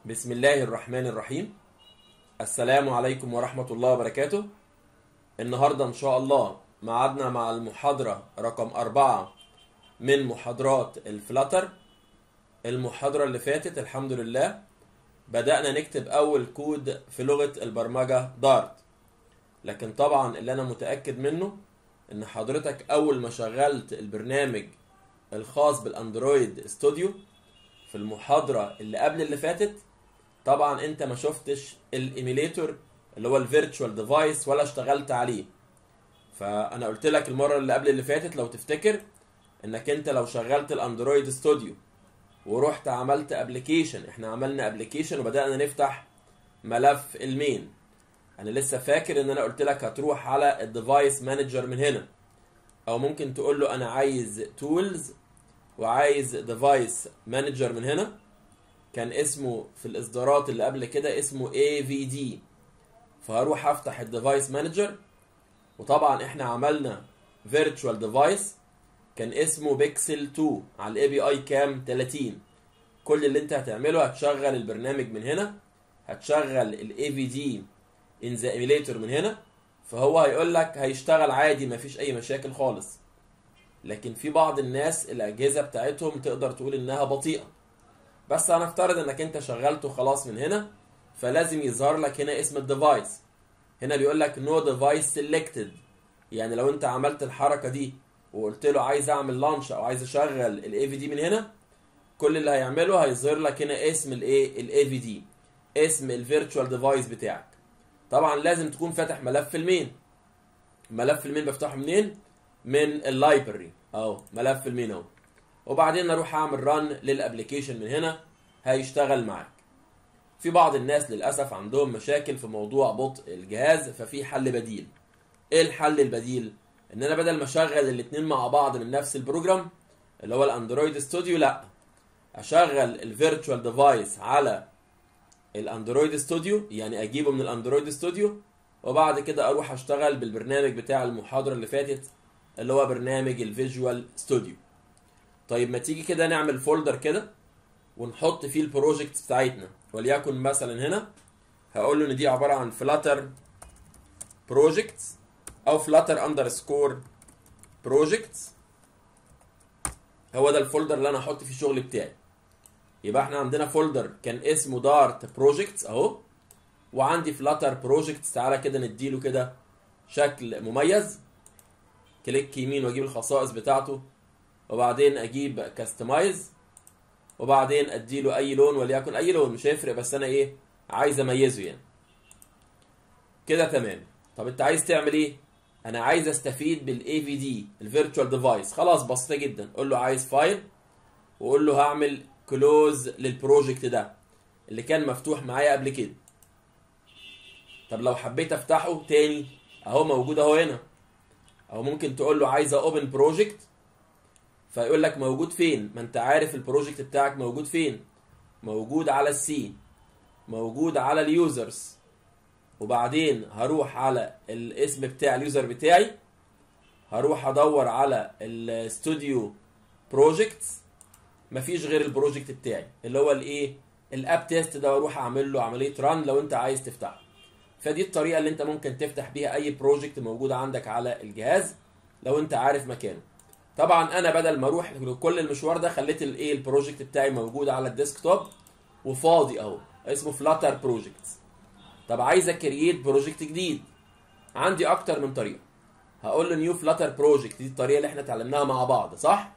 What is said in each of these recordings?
بسم الله الرحمن الرحيم السلام عليكم ورحمة الله وبركاته النهاردة إن شاء الله معادنا مع المحاضرة رقم أربعة من محاضرات الفلاتر المحاضرة اللي فاتت الحمد لله بدأنا نكتب أول كود في لغة البرمجة دارت لكن طبعا اللي أنا متأكد منه إن حضرتك أول ما شغلت البرنامج الخاص بالأندرويد استوديو في المحاضرة اللي قبل اللي فاتت طبعا انت ما شفتش الايميليتور اللي هو الفيرتشوال ديفايس ولا اشتغلت عليه فانا قلت لك المره اللي قبل اللي فاتت لو تفتكر انك انت لو شغلت الاندرويد ستوديو ورحت عملت ابلكيشن احنا عملنا ابلكيشن وبدانا نفتح ملف المين انا لسه فاكر ان انا قلت لك هتروح على الديفايس مانجر من هنا او ممكن تقول له انا عايز تولز وعايز ديفايس مانجر من هنا كان اسمه في الاصدارات اللي قبل كده اسمه AVD فهروح افتح الديفايس مانجر وطبعا احنا عملنا فيرتشوال ديفايس كان اسمه بيكسل 2 على الاي بي اي كام 30 كل اللي انت هتعمله هتشغل البرنامج من هنا هتشغل الاي في دي ان ذا ايميليتور من هنا فهو هيقول لك هيشتغل عادي مفيش اي مشاكل خالص لكن في بعض الناس الاجهزه بتاعتهم تقدر تقول انها بطيئه بس هنفترض انك انت شغلته خلاص من هنا فلازم يظهر لك هنا اسم الديفايس هنا بيقول لك نو ديفايس سيلكتد يعني لو انت عملت الحركه دي وقلت له عايز اعمل لانش او عايز اشغل الاي في دي من هنا كل اللي هيعمله هيظهر لك هنا اسم الايه الاي في دي اسم الفيرتشوال ديفايس بتاعك طبعا لازم تكون فاتح ملف المين ملف المين بفتحه منين من اللايبرري اهو ملف المين اهو وبعدين اروح اعمل ران للابلكيشن من هنا هيشتغل معاك في بعض الناس للاسف عندهم مشاكل في موضوع بطء الجهاز ففي حل بديل ايه الحل البديل ان انا بدل ما اشغل الاتنين مع بعض من نفس البروجرام اللي هو الاندرويد ستوديو لا اشغل الفيرتشوال ديفايس على الاندرويد ستوديو يعني اجيبه من الاندرويد ستوديو وبعد كده اروح اشتغل بالبرنامج بتاع المحاضره اللي فاتت اللي هو برنامج الفيجوال ستوديو طيب ما تيجي كده نعمل فولدر كده ونحط فيه البروجكت بتاعتنا وليكن مثلا هنا هقول له ان دي عباره عن فلاتر بروجكتس او فلاتر اندرسكور بروجكتس هو ده الفولدر اللي انا هحط فيه الشغل بتاعي يبقى احنا عندنا فولدر كان اسمه دارت بروجكتس اهو وعندي فلاتر بروجكتس تعالى كده نديله كده شكل مميز كليك يمين واجيب الخصائص بتاعته وبعدين اجيب كاستمايز وبعدين اديله اي لون وليكن اي لون مش هيفرق بس انا ايه عايز اميزه يعني كده تمام طب انت عايز تعمل ايه انا عايز استفيد بالاي في دي الفيرتشوال ديفايس خلاص بسيطه جدا قول له عايز فايل وقول له هعمل كلوز للبروجكت ده اللي كان مفتوح معايا قبل كده طب لو حبيت افتحه تاني اهو موجود اهو هنا او ممكن تقول له عايز اوبن بروجكت فيقول لك موجود فين ما انت عارف البروجكت بتاعك موجود فين موجود على السي موجود على اليوزرز وبعدين هروح على الاسم بتاع اليوزر بتاعي هروح ادور على الاستوديو بروجكتس مفيش غير البروجكت بتاعي اللي هو الايه الاب تيست ده واروح اعمل له عمليه ران لو انت عايز تفتحه فدي الطريقه اللي انت ممكن تفتح بيها اي بروجكت موجود عندك على الجهاز لو انت عارف مكانه طبعا انا بدل ما اروح كل المشوار ده خليت الايه البروجكت بتاعي موجود على الديسكتوب وفاضي اهو اسمه فلاتر بروجكت طب عايز اكرييت بروجكت جديد عندي اكتر من طريقه هقول له نيو فلاتر بروجكت دي الطريقه اللي احنا اتعلمناها مع بعض صح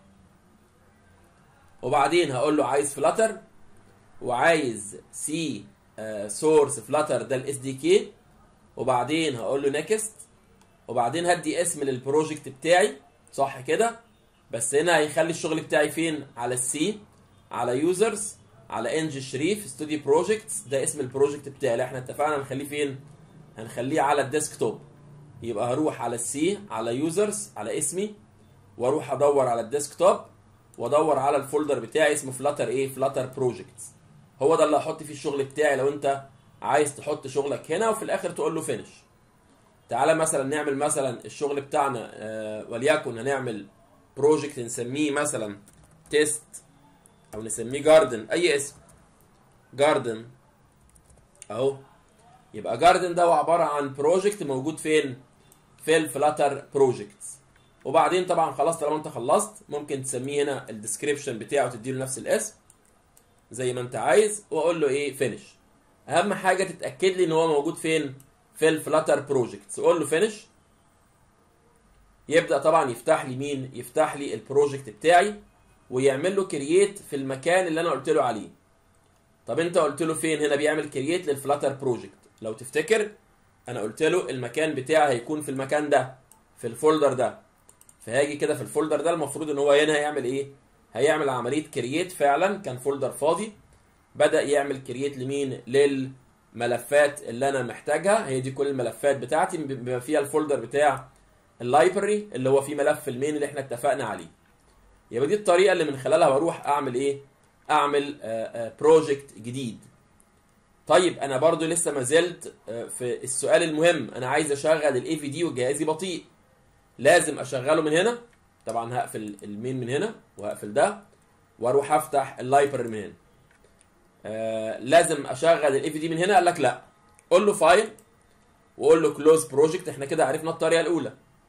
وبعدين هقول له عايز فلاتر وعايز سي سورس فلاتر ده الاس دي كي وبعدين هقول له نيكست وبعدين هدي اسم للبروجكت بتاعي صح كده بس هنا هيخلي الشغل بتاعي فين على السي على يوزرز على انج شريف ستوديو بروجكتس ده اسم البروجكت بتاعي اللي احنا اتفقنا هنخليه فين هنخليه على الديسكتوب يبقى هروح على السي على يوزرز على اسمي واروح ادور على الديسكتوب وادور على الفولدر بتاعي اسمه فلاتر ايه فلاتر بروجكتس هو ده اللي هحط فيه الشغل بتاعي لو انت عايز تحط شغلك هنا وفي الاخر تقول له فينش تعالى مثلا نعمل مثلا الشغل بتاعنا آه وليكن هنعمل بروجكت نسميه مثلا تيست او نسميه جاردن اي اسم جاردن اهو يبقى جاردن ده هو عباره عن بروجكت موجود فين في الفلاتر بروجكتس وبعدين طبعا خلاص طالما انت خلصت ممكن تسميه هنا الديسكريبشن بتاعه تديله نفس الاسم زي ما انت عايز واقول له ايه فينش اهم حاجه تتاكد لي ان هو موجود فين في الفلاتر بروجكتس قول له فينش يبدا طبعا يفتح لي مين يفتح لي البروجكت بتاعي ويعمل له كرييت في المكان اللي انا قلت له عليه طب انت قلت له فين هنا بيعمل كرييت للفلاتر بروجكت لو تفتكر انا قلت له المكان بتاعي هيكون في المكان ده في الفولدر ده فهاجي كده في الفولدر ده المفروض ان هو هنا هيعمل ايه هيعمل عمليه كرييت فعلا كان فولدر فاضي بدا يعمل كرييت لمين للملفات اللي انا محتاجها هي دي كل الملفات بتاعتي بما فيها الفولدر بتاع اللايبرري اللي هو فيه ملف المين اللي احنا اتفقنا عليه يبقى دي الطريقه اللي من خلالها بروح اعمل ايه اعمل بروجكت جديد طيب انا برضو لسه ما زلت في السؤال المهم انا عايز اشغل الاي في دي وجهازي بطيء لازم اشغله من هنا طبعا هقفل المين من هنا وهقفل ده واروح افتح اللايبرري من هنا آه لازم اشغل الاي في دي من هنا قال لك لا قول له فايل وقول له كلوز بروجكت احنا كده عرفنا الطريقه الاولى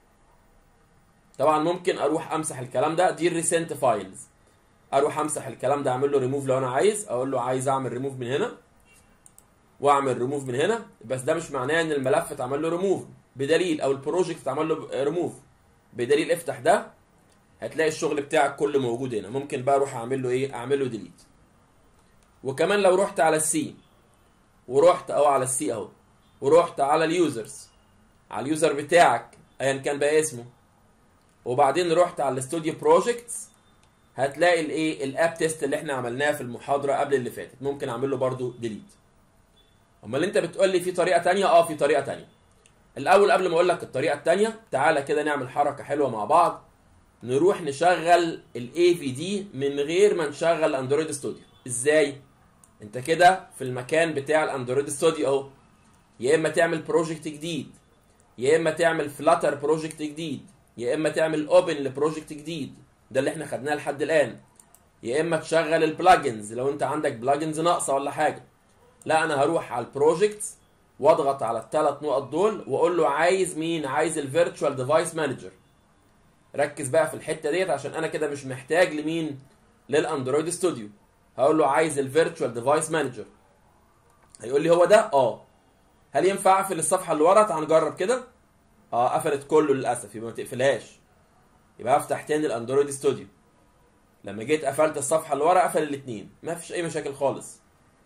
طبعا ممكن اروح امسح الكلام ده دي الريسنت فايلز اروح امسح الكلام ده اعمل له ريموف لو انا عايز اقول له عايز اعمل ريموف من هنا واعمل ريموف من هنا بس ده مش معناه ان الملف اتعمل له ريموف بدليل او البروجكت اتعمل له ريموف بدليل افتح ده هتلاقي الشغل بتاعك كله موجود هنا ممكن بقى اروح اعمل له ايه اعمل له ديليت وكمان لو رحت على السي ورحت او على السي اهو ورحت على اليوزرز على اليوزر بتاعك ايا كان بقى اسمه وبعدين رحت على الاستوديو بروجكتس هتلاقي الايه الاب تيست اللي احنا عملناه في المحاضره قبل اللي فاتت ممكن اعمل له برده ديليت امال انت بتقول لي في طريقه تانية اه في طريقه تانية الاول قبل ما اقول لك الطريقه التانية تعالى كده نعمل حركه حلوه مع بعض نروح نشغل الاي في دي من غير ما نشغل اندرويد ستوديو ازاي انت كده في المكان بتاع الاندرويد ستوديو اهو يا اما تعمل بروجكت جديد يا اما تعمل فلاتر بروجكت جديد يا اما تعمل اوبن لبروجكت جديد ده اللي احنا خدناه لحد الان يا اما تشغل البلاجنز لو انت عندك بلاجنز ناقصه ولا حاجه لا انا هروح على البروجكتس واضغط على الثلاث نقط دول واقول له عايز مين عايز الفيرتشوال ديفايس مانجر ركز بقى في الحته ديت عشان انا كده مش محتاج لمين للاندرويد ستوديو هقول له عايز الفيرتشوال ديفايس مانجر هيقول لي هو ده اه هل ينفع اقفل الصفحه اللي ورا تعال نجرب كده اه قفلت كله للاسف يبقى ما تقفلهاش يبقى افتح تاني الاندرويد ستوديو لما جيت قفلت الصفحه اللي ورا قفل الاثنين ما فيش اي مشاكل خالص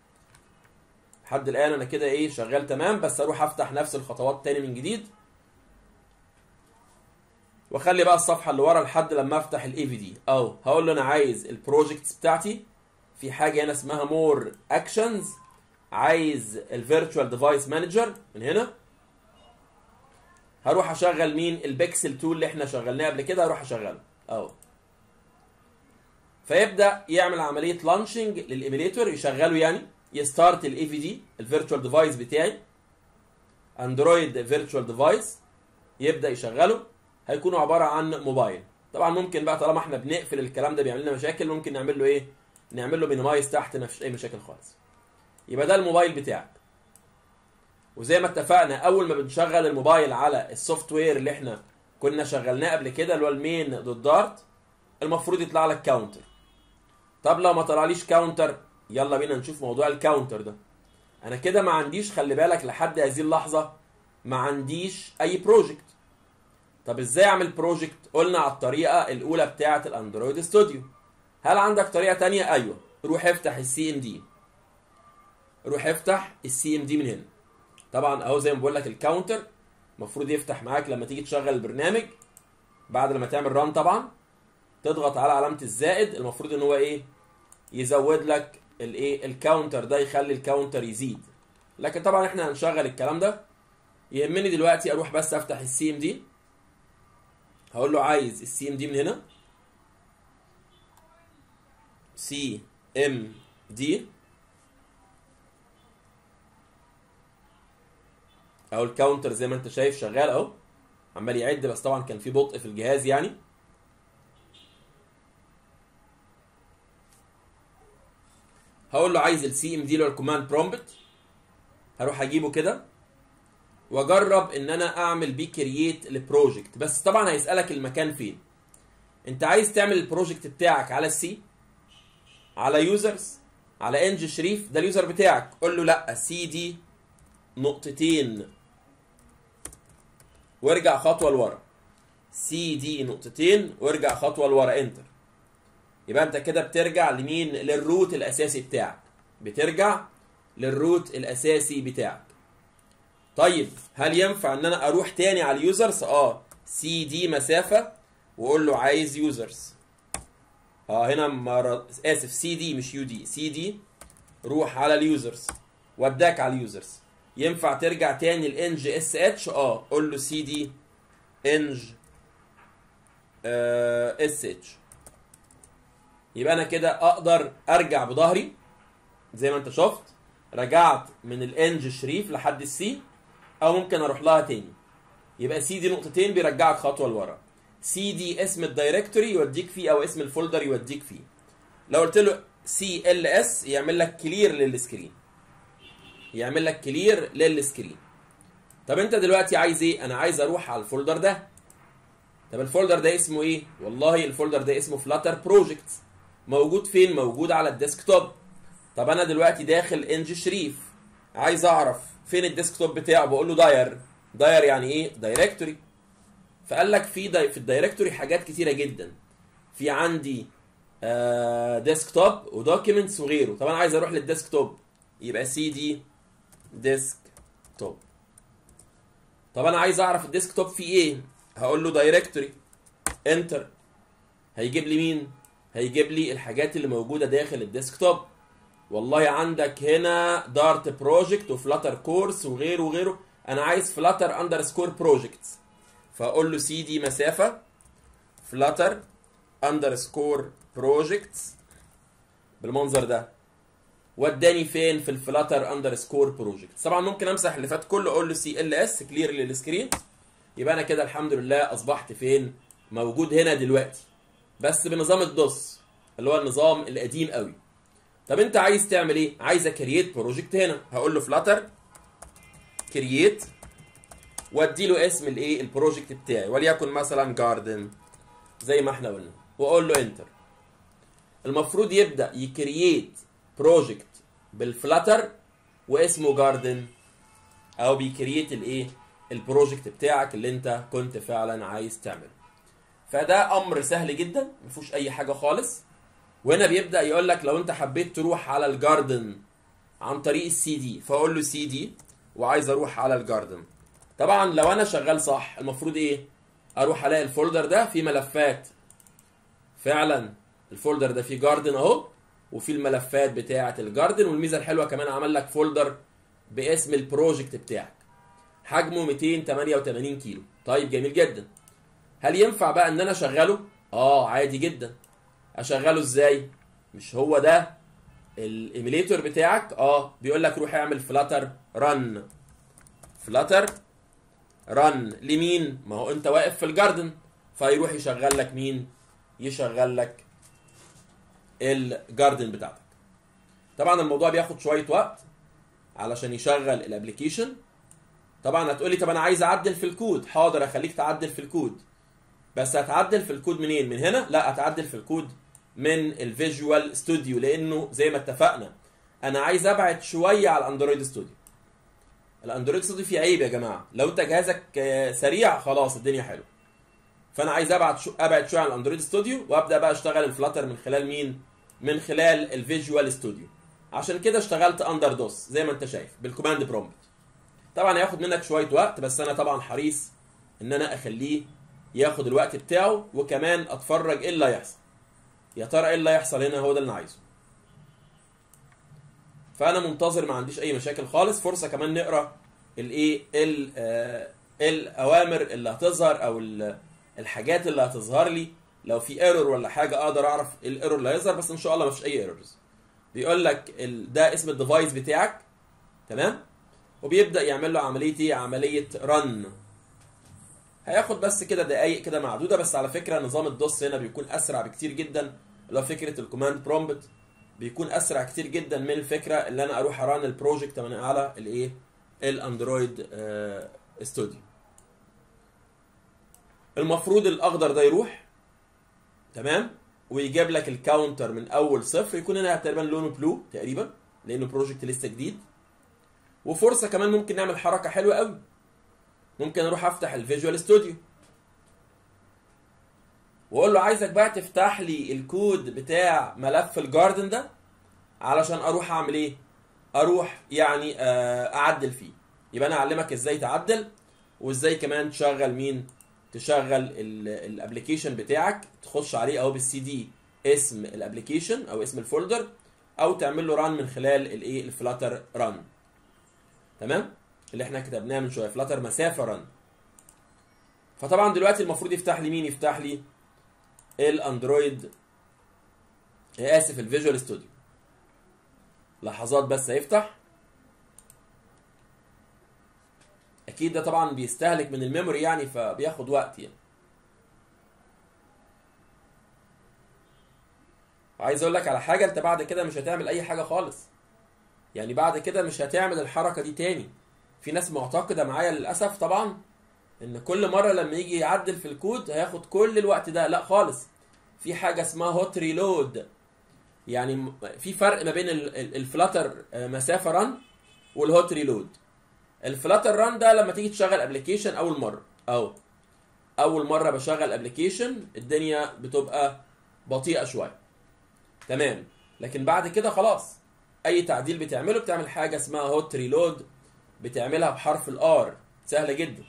لحد الان انا كده ايه شغال تمام بس اروح افتح نفس الخطوات تاني من جديد واخلي بقى الصفحه اللي ورا لحد لما افتح الاي في دي او هقول له انا عايز البروجكتس بتاعتي في حاجه هنا اسمها مور اكشنز عايز الفيرتشوال ديفايس مانجر من هنا هروح اشغل مين البيكسل تول اللي احنا شغلناه قبل كده هروح اشغله اهو فيبدا يعمل عمليه لانشنج للايميليتور يشغله يعني يستارت الاي في دي الفيرتشوال ديفايس بتاعي اندرويد فيرتشوال ديفايس يبدا يشغله هيكونوا عباره عن موبايل طبعا ممكن بقى طالما احنا بنقفل الكلام ده بيعمل لنا مشاكل ممكن نعمل له ايه نعمل له مينيمايز تحت مفيش اي مشاكل خالص يبقى ده الموبايل بتاعك وزي ما اتفقنا اول ما بنشغل الموبايل على السوفت وير اللي احنا كنا شغلناه قبل كده اللي هو المين دوت دارت المفروض يطلع لك كاونتر طب لو ما طلعليش كاونتر يلا بينا نشوف موضوع الكاونتر ده انا كده ما عنديش خلي بالك لحد هذه اللحظه ما عنديش اي بروجكت طب ازاي اعمل بروجكت قلنا على الطريقه الاولى بتاعه الاندرويد ستوديو هل عندك طريقه تانية ايوه روح افتح السي ام دي روح افتح السي ام دي من هنا طبعا اهو زي ما بقول لك الكاونتر المفروض يفتح معاك لما تيجي تشغل البرنامج بعد لما تعمل ران طبعا تضغط على علامه الزائد المفروض ان هو ايه يزود لك الايه الكاونتر ده يخلي الكاونتر يزيد لكن طبعا احنا هنشغل الكلام ده يهمني دلوقتي اروح بس افتح السي ام دي هقول له عايز السي ام دي من هنا سي ام دي اهو الكاونتر زي ما انت شايف شغال اهو عمال يعد بس طبعا كان في بطء في الجهاز يعني هقول له عايز السي ام دي اللي هو الكوماند برومبت هروح اجيبه كده واجرب ان انا اعمل بيه كرييت لبروجكت بس طبعا هيسالك المكان فين انت عايز تعمل البروجكت بتاعك على السي على يوزرز على انج شريف ده اليوزر بتاعك قول له لا سي دي نقطتين وارجع خطوه لورا سي دي نقطتين وارجع خطوه لورا انتر يبقى انت كده بترجع لمين للروت الاساسي بتاعك بترجع للروت الاساسي بتاعك طيب هل ينفع ان انا اروح تاني على اليوزرز اه سي دي مسافه واقول له عايز يوزرز اه هنا مر... اسف سي دي مش يو دي سي دي روح على اليوزرز وداك على اليوزرز ينفع ترجع تاني الانج اس اتش اه قول له سي دي انج اس اتش يبقى انا كده اقدر ارجع بظهري زي ما انت شفت رجعت من الانج شريف لحد السي او ممكن اروح لها تاني يبقى سي دي نقطتين بيرجعك خطوه لورا سي دي اسم الدايركتوري يوديك فيه او اسم الفولدر يوديك فيه لو قلت له سي ال اس يعمل لك كلير للسكرين يعمل لك كلير للسكرين طب انت دلوقتي عايز ايه انا عايز اروح على الفولدر ده طب الفولدر ده اسمه ايه والله الفولدر ده اسمه فلاتر بروجكت موجود فين موجود على الديسكتوب طب انا دلوقتي داخل انج شريف عايز اعرف فين الديسكتوب بتاعه بقول له داير داير يعني ايه دايركتوري فقال لك في داي في الدايركتوري حاجات كتيره جدا في عندي آه ديسكتوب ودوكيومنتس وغيره طب انا عايز اروح للديسكتوب يبقى سي دي ديسكتوب طب انا عايز اعرف الديسكتوب فيه ايه هقول له دايركتوري انتر هيجيب لي مين هيجيب لي الحاجات اللي موجوده داخل الديسكتوب والله عندك هنا دارت بروجكت وفلاتر كورس وغيره وغيره انا عايز فلاتر اندرسكور بروجكت فاقول له سي دي مسافه فلاتر اندرسكور بروجكت بالمنظر ده وداني فين في الفلاتر اندرسكور بروجكت طبعا ممكن امسح اللي فات كله اقول له سي ال اس كلير للسكرين يبقى انا كده الحمد لله اصبحت فين موجود هنا دلوقتي بس بنظام الدوس اللي هو النظام القديم قوي طب انت عايز تعمل ايه عايز اكرييت بروجكت هنا هقول له فلاتر كرييت وادي له اسم الايه البروجكت بتاعي وليكن مثلا جاردن زي ما احنا قلنا واقول له انتر المفروض يبدا يكرييت بروجكت بالفلاتر واسمه جاردن او بيكرييت الايه البروجكت بتاعك اللي انت كنت فعلا عايز تعمله فده امر سهل جدا ما فيهوش اي حاجه خالص وهنا بيبدا يقول لك لو انت حبيت تروح على الجاردن عن طريق السي دي فاقول له سي دي وعايز اروح على الجاردن طبعا لو انا شغال صح المفروض ايه اروح الاقي الفولدر ده فيه ملفات فعلا الفولدر ده فيه جاردن اهو وفي الملفات بتاعه الجاردن والميزه الحلوه كمان عمل لك فولدر باسم البروجكت بتاعك حجمه 288 كيلو طيب جميل جدا هل ينفع بقى ان انا اشغله اه عادي جدا اشغله ازاي مش هو ده الايميليتور بتاعك اه بيقول لك روح اعمل فلاتر رن فلاتر رن لمين ما هو انت واقف في الجاردن فيروح يشغل لك مين يشغل لك الجاردن بتاعتك طبعا الموضوع بياخد شويه وقت علشان يشغل الابلكيشن طبعا هتقولي طب انا عايز اعدل في الكود حاضر اخليك تعدل في الكود بس هتعدل في الكود منين من هنا لا هتعدل في الكود من الفيجوال ستوديو لانه زي ما اتفقنا انا عايز ابعد شويه على الاندرويد ستوديو الاندرويد ستوديو فيه عيب يا جماعه لو انت جهازك سريع خلاص الدنيا حلوه فانا عايز ابعد شو ابعد شويه عن الاندرويد ستوديو وابدا بقى اشتغل الفلاتر من خلال مين من خلال الفيجوال ستوديو عشان كده اشتغلت اندر دوس زي ما انت شايف بالكوماند برومبت طبعا هياخد منك شويه وقت بس انا طبعا حريص ان انا اخليه ياخد الوقت بتاعه وكمان اتفرج ايه اللي هيحصل يا ترى ايه اللي هيحصل هنا هو ده اللي انا عايزه فانا منتظر ما عنديش اي مشاكل خالص فرصه كمان نقرا الايه الاوامر اللي هتظهر او الحاجات اللي هتظهر لي لو في ايرور ولا حاجه اقدر اعرف الايرور اللي هيظهر بس ان شاء الله ما فيش اي ايرورز بيقول لك ده اسم الديفايس بتاعك تمام وبيبدا يعمل له عمليه ايه عمليه رن هياخد بس كده دقايق كده معدوده بس على فكره نظام الدوس هنا بيكون اسرع بكتير جدا اللي هو فكره الكوماند برومبت بيكون اسرع كتير جدا من الفكره اللي انا اروح اران البروجكت من على الايه الاندرويد آه، استوديو المفروض الاخضر ده يروح تمام ويجيب لك الكاونتر من اول صفر يكون هنا تقريبا لونه بلو تقريبا لانه بروجكت لسه جديد وفرصه كمان ممكن نعمل حركه حلوه قوي ممكن اروح افتح الفيجوال ستوديو واقول له عايزك بقى تفتح لي الكود بتاع ملف الجاردن ده علشان اروح اعمل ايه اروح يعني آه، اعدل فيه يبقى انا اعلمك ازاي تعدل وازاي كمان تشغل مين تشغل الابلكيشن بتاعك تخش عليه اهو بالسي دي اسم الابلكيشن او اسم الفولدر او تعمل له ران من خلال الايه الفلاتر ران تمام اللي احنا كتبناه من شويه فلاتر مسافه ران فطبعا دلوقتي المفروض يفتح لي مين يفتح لي الاندرويد اسف الفيجوال ستوديو لحظات بس هيفتح اكيد ده طبعا بيستهلك من الميموري يعني فبياخد وقت يعني عايز اقول لك على حاجه انت بعد كده مش هتعمل اي حاجه خالص يعني بعد كده مش هتعمل الحركه دي تاني في ناس معتقده معايا للاسف طبعا ان كل مره لما يجي يعدل في الكود هياخد كل الوقت ده لا خالص في حاجه اسمها هوت ريلود يعني م- في فرق ما بين ال- ال- الفلاتر آه، مسافه ران والهوت ريلود الفلاتر ران ده لما تيجي تشغل ابلكيشن اول مره او اول مره بشغل ابلكيشن الدنيا بتبقى بطيئه شويه تمام لكن بعد كده خلاص اي تعديل بتعمله بتعمل حاجه اسمها هوت ريلود بتعملها بحرف الار سهله جدا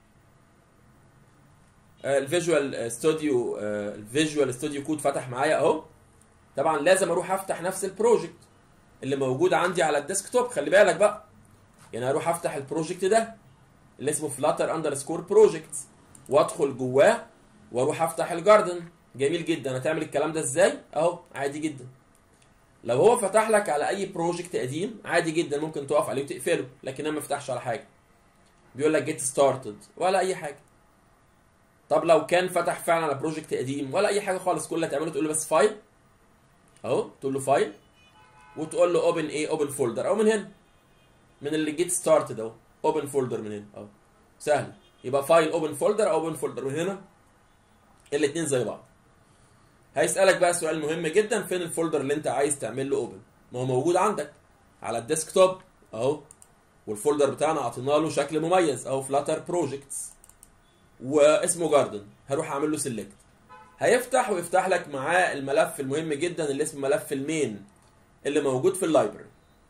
الفيجوال ستوديو الفيجوال ستوديو كود فتح معايا اهو طبعا لازم اروح افتح نفس البروجكت اللي موجود عندي على الديسكتوب خلي بالك بقى يعني اروح افتح البروجكت ده اللي اسمه فلاتر اندرسكور بروجكتس وادخل جواه واروح افتح الجاردن جميل جدا هتعمل الكلام ده ازاي اهو عادي جدا لو هو فتح لك على اي بروجكت قديم عادي جدا ممكن تقف عليه وتقفله لكن انا ما فتحش على حاجه بيقول لك جيت ستارتد ولا اي حاجه طب لو كان فتح فعلا على بروجكت قديم ولا اي حاجه خالص كل اللي هتعمله تقول له بس فايل اهو تقول له فايل وتقول له اوبن ايه اوبن فولدر او من هنا من اللي جيت ستارتد اهو اوبن فولدر من هنا اهو سهل يبقى فايل اوبن فولدر او اوبن فولدر من هنا الاثنين زي بعض هيسالك بقى سؤال مهم جدا فين الفولدر اللي انت عايز تعمل له اوبن ما هو موجود عندك على الديسكتوب اهو والفولدر بتاعنا اعطينا له شكل مميز اهو فلاتر بروجكتس واسمه جاردن هروح اعمل له سيلكت هيفتح ويفتح لك معاه الملف المهم جدا اللي اسمه ملف المين اللي موجود في اللايبرري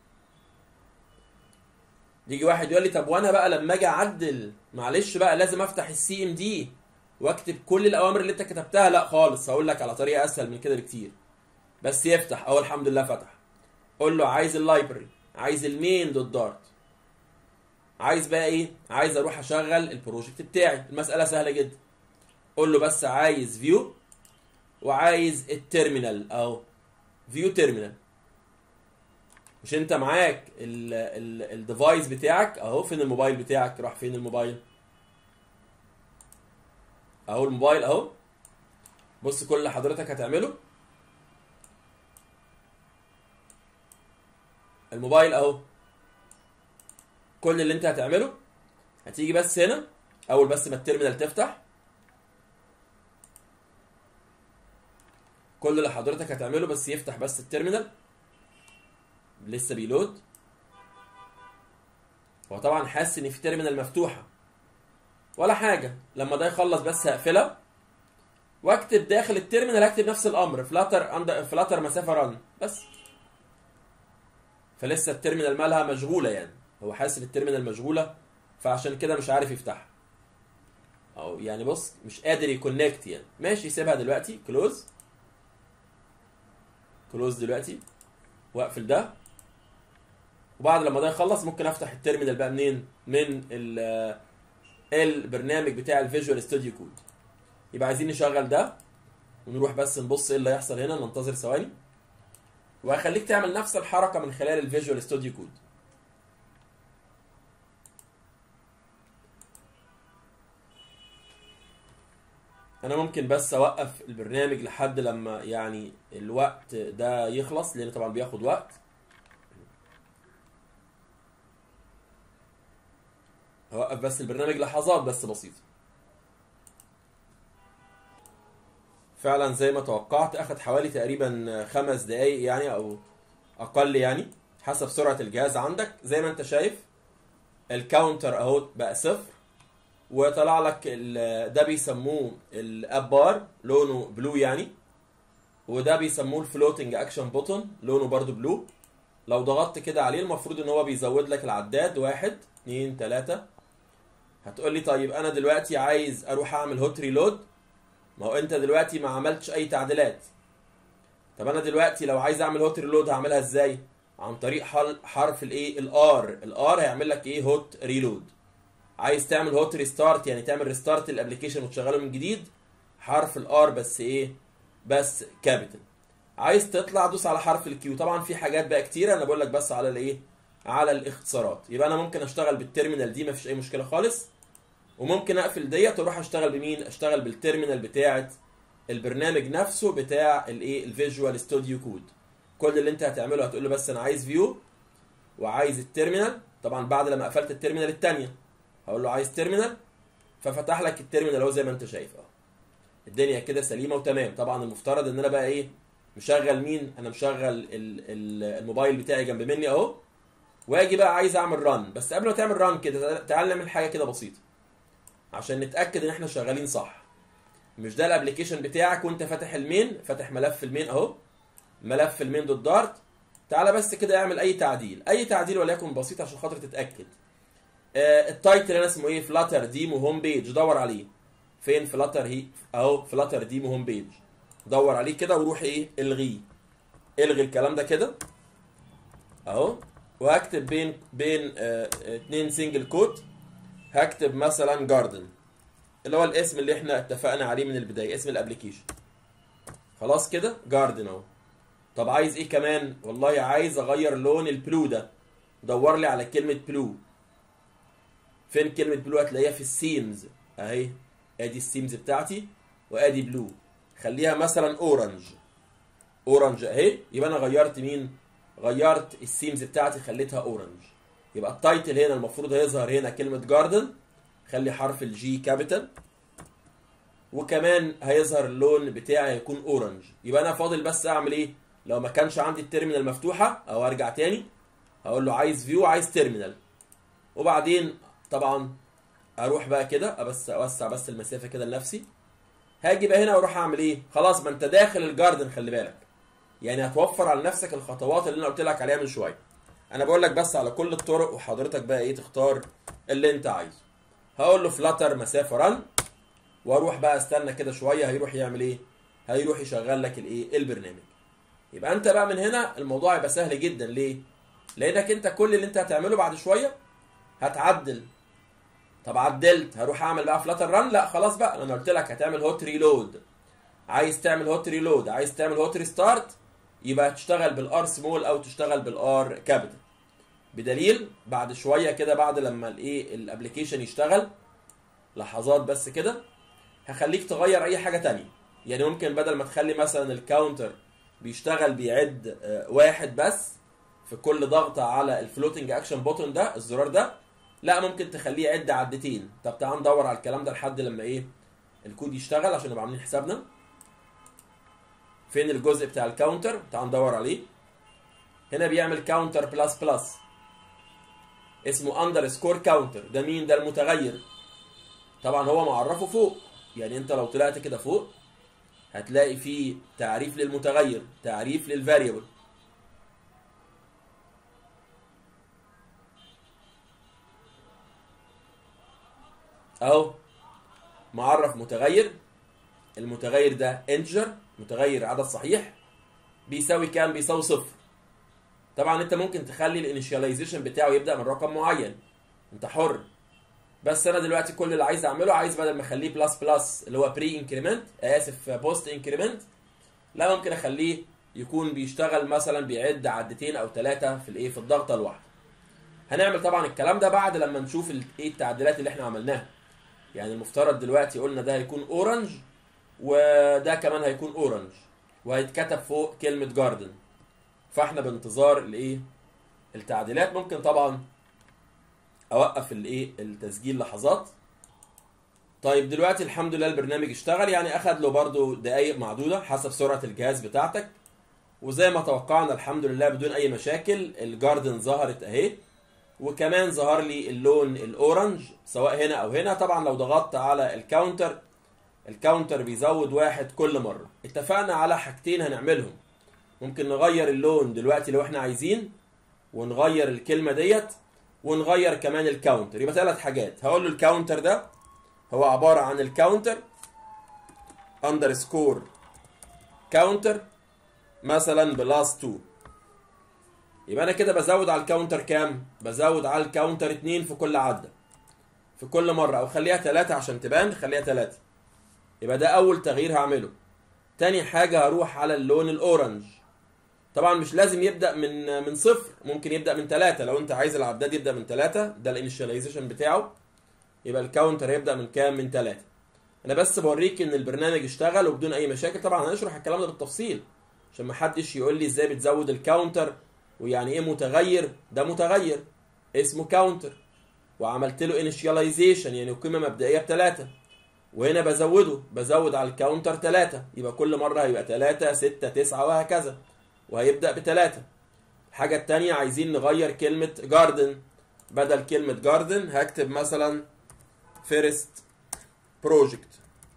يجي واحد يقول لي طب وانا بقى لما اجي اعدل معلش بقى لازم افتح السي ام دي واكتب كل الاوامر اللي انت كتبتها لا خالص هقول لك على طريقه اسهل من كده بكتير بس يفتح اهو الحمد لله فتح قول له عايز اللايبرري عايز المين دوت دارت عايز بقى ايه عايز اروح اشغل البروجكت بتاعي المساله سهله جدا قول له بس عايز فيو وعايز التيرمينال اهو فيو تيرمينال مش انت معاك الديفايس بتاعك اهو فين الموبايل بتاعك راح فين الموبايل اهو الموبايل اهو بص كل اللي حضرتك هتعمله الموبايل اهو كل اللي انت هتعمله هتيجي بس هنا اول بس ما التيرمينال تفتح كل اللي حضرتك هتعمله بس يفتح بس التيرمينال لسه بيلود هو طبعا حاسس ان في تيرمينال مفتوحه ولا حاجه لما ده يخلص بس هقفلها واكتب داخل التيرمينال هكتب نفس الامر فلاتر عند فلاتر مسافه رن بس فلسه التيرمينال مالها مشغوله يعني هو حاسس ان التيرمينال مشغوله فعشان كده مش عارف يفتحها او يعني بص مش قادر يكونكت يعني ماشي سيبها دلوقتي كلوز كلوز دلوقتي واقفل ده وبعد لما ده يخلص ممكن افتح التيرمينال بقى منين من ال البرنامج بتاع الفيجوال ستوديو كود يبقى عايزين نشغل ده ونروح بس نبص ايه اللي هيحصل هنا ننتظر ثواني وهخليك تعمل نفس الحركه من خلال الفيجوال ستوديو كود انا ممكن بس اوقف البرنامج لحد لما يعني الوقت ده يخلص لان طبعا بياخد وقت هوقف بس البرنامج لحظات بس بسيطة فعلا زي ما توقعت اخد حوالي تقريبا خمس دقايق يعني او اقل يعني حسب سرعة الجهاز عندك زي ما انت شايف الكاونتر اهو بقى صفر وطلع لك ال- ده بيسموه الاب بار لونه بلو يعني وده بيسموه الفلوتنج اكشن بوتون لونه برضو بلو لو ضغطت كده عليه المفروض ان هو بيزود لك العداد واحد اتنين تلاتة هتقول لي طيب انا دلوقتي عايز اروح اعمل هوت ريلود ما هو انت دلوقتي ما عملتش اي تعديلات طب انا دلوقتي لو عايز اعمل هوت ريلود هعملها ازاي عن طريق حل- حرف الايه الار الار هيعمل لك ايه هوت ريلود عايز تعمل هوت ريستارت يعني تعمل ريستارت الابلكيشن وتشغله من جديد حرف الار بس ايه بس كابيتال عايز تطلع دوس على حرف الكيو طبعا في حاجات بقى كتيره انا بقول لك بس على الايه على الاختصارات يبقى انا ممكن اشتغل بالتيرمينال دي مفيش اي مشكله خالص وممكن اقفل ديت واروح اشتغل بمين اشتغل بالتيرمينال بتاعه البرنامج نفسه بتاع الايه الفيجوال ستوديو كود كل اللي انت هتعمله هتقول له بس انا عايز فيو وعايز التيرمينال طبعا بعد لما قفلت التيرمينال الثانيه هقول له عايز تيرمينال ففتح لك التيرمينال اهو زي ما انت شايف اهو الدنيا كده سليمه وتمام طبعا المفترض ان انا بقى ايه مشغل مين انا مشغل ال- ال- الموبايل بتاعي جنب مني اهو واجي بقى عايز اعمل ران بس قبل ما تعمل ران كده تعال نعمل حاجه كده بسيطه عشان نتاكد ان احنا شغالين صح مش ده الابلكيشن بتاعك وانت فاتح المين فاتح ملف المين اهو ملف المين دوت دارت تعالى بس كده اعمل اي تعديل اي تعديل وليكن بسيط عشان خاطر تتاكد آه التايتل انا اسمه ايه فلاتر ديمو هوم بيج دور عليه فين فلاتر هي اهو فلاتر ديمو هوم بيج دور عليه كده وروح ايه الغيه الغي الكلام ده كده اهو وهكتب بين بين آه اتنين سنجل كوت هكتب مثلا جاردن اللي هو الاسم اللي احنا اتفقنا عليه من البدايه اسم الابلكيشن خلاص كده جاردن اهو طب عايز ايه كمان والله عايز اغير لون البلو ده دور لي على كلمه بلو فين كلمه بلو هتلاقيها في السيمز اهي ادي السيمز بتاعتي وادي بلو خليها مثلا اورنج اورنج اهي يبقى انا غيرت مين غيرت السيمز بتاعتي خليتها اورنج يبقى التايتل هنا المفروض هيظهر هنا كلمه جاردن خلي حرف الجي كابيتال وكمان هيظهر اللون بتاعي هيكون اورنج يبقى انا فاضل بس اعمل ايه لو ما كانش عندي التيرمينال مفتوحه او ارجع تاني هقول له عايز فيو عايز تيرمينال وبعدين طبعا اروح بقى كده بس اوسع بس المسافه كده لنفسي هاجي بقى هنا واروح اعمل ايه خلاص ما انت داخل الجاردن خلي بالك يعني هتوفر على نفسك الخطوات اللي انا قلت لك عليها من شويه انا بقول لك بس على كل الطرق وحضرتك بقى ايه تختار اللي انت عايزه هقول له فلاتر مسافه رن واروح بقى استنى كده شويه هيروح يعمل ايه هيروح يشغل لك الايه البرنامج يبقى انت بقى من هنا الموضوع يبقى سهل جدا ليه لانك انت كل اللي انت هتعمله بعد شويه هتعدل طب عدلت هروح اعمل بقى فلاتر ران لا خلاص بقى انا قلت لك هتعمل هوت ريلود عايز تعمل هوت ريلود عايز تعمل هوت ريستارت يبقى تشتغل بالار سمول او تشتغل بالار كابيتال بدليل بعد شويه كده بعد لما الايه الابلكيشن يشتغل لحظات بس كده هخليك تغير اي حاجه تانية يعني ممكن بدل ما تخلي مثلا الكاونتر بيشتغل بيعد آه، واحد بس في كل ضغطه على الفلوتنج اكشن بوتون ده الزرار ده لا ممكن تخليه يعد عدتين طب تعال ندور على الكلام ده لحد لما ايه الكود يشتغل عشان نبقى عاملين حسابنا فين الجزء بتاع الكاونتر تعال ندور عليه هنا بيعمل كاونتر بلس بلس اسمه اندر سكور كاونتر ده مين ده المتغير طبعا هو معرفه فوق يعني انت لو طلعت كده فوق هتلاقي فيه تعريف للمتغير تعريف للفاريبل اهو معرف متغير المتغير ده انتجر متغير عدد صحيح بيساوي كام بيساوي صفر طبعا انت ممكن تخلي الانيشاليزيشن بتاعه يبدا من رقم معين انت حر بس انا دلوقتي كل اللي عايز اعمله عايز بدل ما اخليه بلس بلس اللي هو بري انكريمنت اسف بوست انكريمنت لا ممكن اخليه يكون بيشتغل مثلا بيعد عدتين او ثلاثه في الايه في الضغطه الواحده هنعمل طبعا الكلام ده بعد لما نشوف ال- ايه التعديلات اللي احنا عملناها يعني المفترض دلوقتي قلنا ده هيكون اورنج وده كمان هيكون اورنج وهيتكتب فوق كلمه جاردن فاحنا بانتظار الايه التعديلات ممكن طبعا اوقف الايه التسجيل لحظات طيب دلوقتي الحمد لله البرنامج اشتغل يعني اخد له برضو دقايق معدوده حسب سرعه الجهاز بتاعتك وزي ما توقعنا الحمد لله بدون اي مشاكل الجاردن ظهرت اهي وكمان ظهر لي اللون الاورنج سواء هنا او هنا طبعا لو ضغطت على الكاونتر الكاونتر بيزود واحد كل مره اتفقنا على حاجتين هنعملهم ممكن نغير اللون دلوقتي لو احنا عايزين ونغير الكلمه ديت ونغير كمان الكاونتر يبقى ثلاث حاجات هقول له الكاونتر ده هو عباره عن الكاونتر اندرسكور كاونتر مثلا بلاس 2 يبقى انا كده بزود على الكاونتر كام بزود على الكاونتر 2 في كل عده في كل مره او خليها 3 عشان تبان خليها 3 يبقى ده اول تغيير هعمله تاني حاجه هروح على اللون الاورنج طبعا مش لازم يبدا من من صفر ممكن يبدا من 3 لو انت عايز العداد يبدا من 3 ده الانيشاليزيشن بتاعه يبقى الكاونتر هيبدا من كام من 3 انا بس بوريك ان البرنامج اشتغل وبدون اي مشاكل طبعا هنشرح الكلام ده بالتفصيل عشان ما حدش يقول لي ازاي بتزود الكاونتر ويعني ايه متغير ده متغير اسمه كاونتر وعملت له انيشاليزيشن يعني قيمه مبدئيه بثلاثه وهنا بزوده بزود على الكاونتر 3 يبقى كل مره هيبقى 3 6 9 وهكذا وهيبدا بثلاثه الحاجه الثانيه عايزين نغير كلمه جاردن بدل كلمه جاردن هكتب مثلا فيرست بروجكت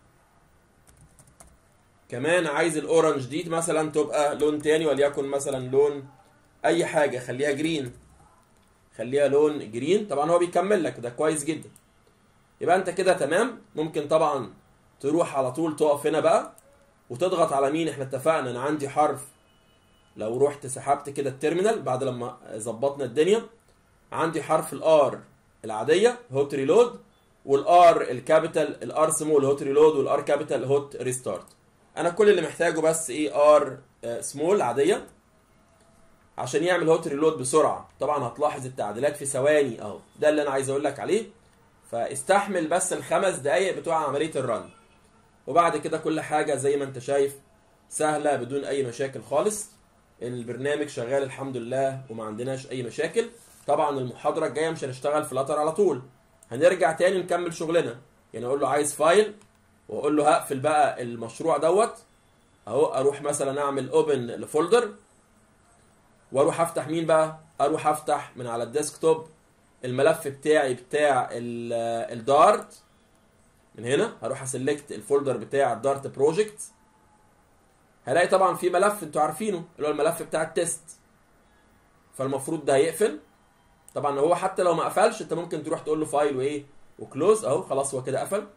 كمان عايز الاورنج دي مثلا تبقى لون تاني وليكن مثلا لون اي حاجه خليها جرين خليها لون جرين طبعا هو بيكمل لك ده كويس جدا يبقى انت كده تمام ممكن طبعا تروح على طول تقف هنا بقى وتضغط على مين احنا اتفقنا انا عندي حرف لو رحت سحبت كده التيرمينال بعد لما ظبطنا الدنيا عندي حرف الار العاديه هوت ريلود والار الكابيتال الار سمول هوت ريلود والار كابيتال هوت ريستارت انا كل اللي محتاجه بس ايه ار سمول عاديه عشان يعمل هوت ريلود بسرعه طبعا هتلاحظ التعديلات في ثواني اهو ده اللي انا عايز اقول لك عليه فاستحمل بس الخمس دقايق بتوع عمليه الرن وبعد كده كل حاجه زي ما انت شايف سهله بدون اي مشاكل خالص البرنامج شغال الحمد لله وما عندناش اي مشاكل طبعا المحاضره الجايه مش هنشتغل في لاتر على طول هنرجع تاني نكمل شغلنا يعني اقول له عايز فايل واقول له هقفل بقى المشروع دوت اهو اروح مثلا اعمل اوبن لفولدر واروح افتح مين بقى اروح افتح من على الديسكتوب الملف بتاعي بتاع الدارت من هنا هروح اسلكت الفولدر بتاع الدارت بروجكت هلاقي طبعا في ملف انتوا عارفينه اللي هو الملف بتاع التيست فالمفروض ده هيقفل طبعا هو حتى لو ما قفلش انت ممكن تروح تقول له فايل وايه وكلوز اهو خلاص هو كده قفل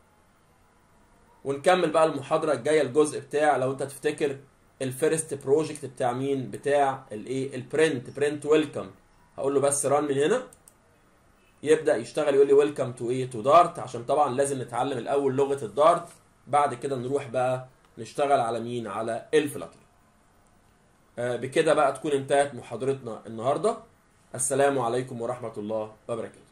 ونكمل بقى المحاضره الجايه الجزء بتاع لو انت تفتكر الفيرست بروجكت بتاع مين بتاع الايه البرنت برنت ويلكم هقول له بس ران من هنا يبدا يشتغل يقول لي ويلكم تو ايه تو دارت عشان طبعا لازم نتعلم الاول لغه الدارت بعد كده نروح بقى نشتغل على مين على الفلاتر آه بكده بقى تكون انتهت محاضرتنا النهارده السلام عليكم ورحمه الله وبركاته